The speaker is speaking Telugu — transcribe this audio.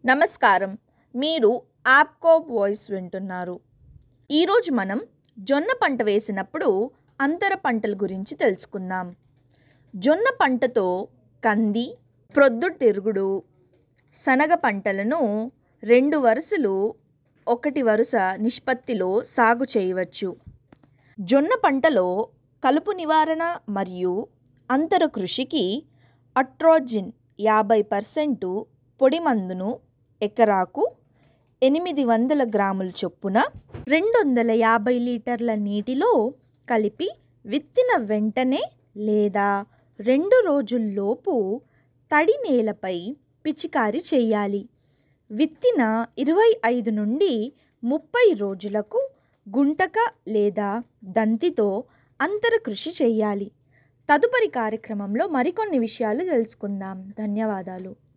నమస్కారం మీరు యాప్కో వాయిస్ వింటున్నారు ఈరోజు మనం జొన్న పంట వేసినప్పుడు అంతర పంటల గురించి తెలుసుకుందాం జొన్న పంటతో కంది ప్రొద్దుతిరుగుడు శనగ పంటలను రెండు వరుసలు ఒకటి వరుస నిష్పత్తిలో సాగు చేయవచ్చు జొన్న పంటలో కలుపు నివారణ మరియు అంతర కృషికి అట్రోజిన్ యాభై పర్సెంటు పొడి మందును ఎకరాకు ఎనిమిది వందల గ్రాముల చొప్పున రెండు వందల యాభై లీటర్ల నీటిలో కలిపి విత్తిన వెంటనే లేదా రెండు రోజుల్లోపు తడి నేలపై పిచికారి చేయాలి విత్తిన ఇరవై ఐదు నుండి ముప్పై రోజులకు గుంటక లేదా దంతితో అంతర కృషి చేయాలి తదుపరి కార్యక్రమంలో మరికొన్ని విషయాలు తెలుసుకుందాం ధన్యవాదాలు